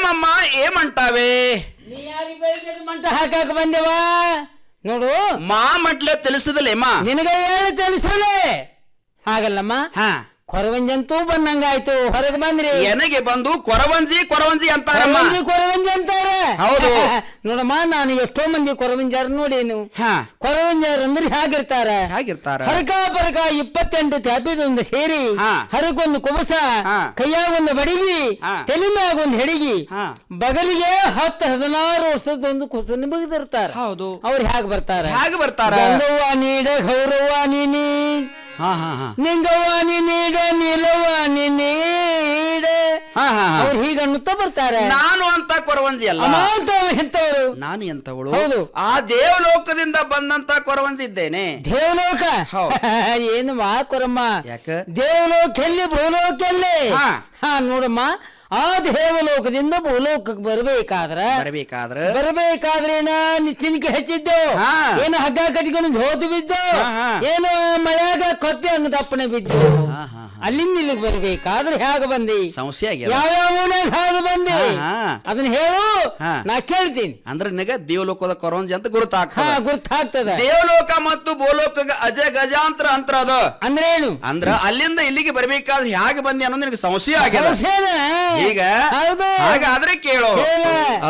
ఏమమ్మా ఏమంటావే ನೀ ಯಾರಿಗೆ ಬೆಳಿಗ್ಗೆ ಮಂಟ ಹಾಕಾಕ ಬಂದೇವ ನೋಡು మా మట్లే తెలుసుదలేమా ನಿನಗೆ ಹೇಳಿ ತಿಳಿಸಲೇ ಹಾಗಲ್ಲಮ್ಮ ಹಾ ಕೊರವಂಜಂತೂ ಬಂದಂಗಾಯ್ತು ಹೊರಗೆ ಬಂದ್ರಿ ಎನಗೆ ಬಂದು ಕೊರವಂಜಿ ಕೊರವಂಜಿ ಅಂತಾರಮ್ಮ ಕೊರವಂಜಿ ಕೊರವಂಜಿ ಅಂತಾರೆ ಹೌದು. ನೋಡಮ್ಮ ನಾನು ಎಷ್ಟೋ ಮಂದಿ ಕೊರವಂಜಾರ ನೋಡೇನು ಹಾ ಕೊರವಂಜಾರ ಅಂದ್ರೆ ಹೇಗಿರ್ತಾರೆ ಹೇಗಿರ್ತಾರ ಹರಕ ಪರಕ ಇಪ್ಪತ್ತೆಂಟು ತ್ಯಾಪಿದೊಂದು ಸೇರಿ ಹಾ. ಹರಕೊಂದು ಕುಬಸ ಹಾ. ಕೈಯಾಗ ಒಂದು ಬಡಿಗಿ ಹಾ. ತಲೆ ಮ್ಯಾಗ ಒಂದು ಹೆಡಿಗಿ ಹಾ. ಬಗಲಿಗೆ ಹತ್ತು ಹದಿನಾರು ವರ್ಷದ ಒಂದು ಕುಸನ್ನು ಬಗೆದಿರ್ತಾರ ಹೌದು ಅವ್ರು ಹೇಗೆ ಬರ್ತಾರೆ ಹೇಗೆ ಬರ್ತಾರ ಗಂಗವ್ವ ನೀಡ ಗೌರವ್ವ ನೀನಿ ಹಾ ಹಾ ಹಾ ನಿಂಗವ್ವ ನೀ ನೀಡ ನೀಲವ್ವ ನೀ ನೀಡ ಹಾ ಹಾ ಹಾ. ಅವ್ರು ಹೀಗೆ ಅನ್ನುತ್ತಾ ಬರ್ತಾರೆ ನಾನು ಅಂತ ಕೊರವಂಜಿ ಅಲ್ಲ ಅಮಾಂತ ಎಂತವರು ನಾನು ಎಂತವಳು ಹೌದು. ಆ ದೇವಲೋಕದಿಂದ ಬಂದಂತ ಕೊರವಂಜಿ ಇದ್ದೇನೆ ದೇವಲೋಕ ಹೌದು. ಏನು ಮಾಕೊರಮ್ಮ ಯಾಕ ದೇವಲೋಕ ಎಲ್ಲಿ ಭೂಲೋಕ ಎಲ್ಲಿ ಹಾ. ಹಾ ನೋಡಮ್ಮ ಆ ದೇವಲೋಕದಿಂದ ಭೂಲೋಕಕ್ಕೆ ಬರ್ಬೇಕಾದ್ರ ಬರಬೇಕಾದ್ರ ಬರ್ಬೇಕಾದ್ರೆ ಏನ ನಿಚ್ಚಿನಿಕೆ ಹಚ್ಚಿದ್ದೆವು ಹಾ. ಏನು ಹಗ್ಗ ಕಟ್ಕೊಂಡು ಜೋತು ಬಿದ್ದು ಹಾ, ಹಾ. ಏನು ಮಳೆಯಾಗ ಕಪ್ಪಿ ಹಂಗ ದಪ್ಪನೆ ಬಿದ್ದು ಹಾ ಹಾ ಹಾ. ಅಲ್ಲಿಂದ ಇಲ್ಲಿಗೆ ಬರ್ಬೇಕಾದ್ರೆ ಹೇಗ ಬಂದಿ ಸಮಸ್ಯೆ ಆಗ್ಯದ ಯಾವ್ಯಾವ ಊನಾಗ ಹಾಗೆ ಬಂದಿ ಹಾ, ಹಾ. ಅದನ್ನ ಹೇಳು ಹಾ. ನಾ ಕೇಳ್ತೀನಿ ಅಂದ್ರೆ ನಿನಗ ದೇವಲೋಕದ ಕೊರವಂಜಿ ಅಂತ ಹಾ ಗುರುತಾಗ್ತದ ಗುರ್ತಾಗ್ತದ ದೇವಲೋಕ ಮತ್ತು ಭೂಲೋಕ ಅಜ ಗಜಾಂತರ ಅಂತರ ಅದ ಅಂದ್ರೆ ಏನು ಅಂದ್ರ ಅಲ್ಲಿಂದ ಇಲ್ಲಿಗೆ ಬರ್ಬೇಕಾದ್ರೆ ಹೇಗೆ ಬಂದಿ ಅನ್ನೋದು ನಿನಗೆ ಸಮಸ್ಯೆ ಆಗ್ಯದ ಸಂಶಯನ? ಈಗ ಹೌದು ಹಾಗಾದ್ರೆ ಕೇಳು ಹೇಳ.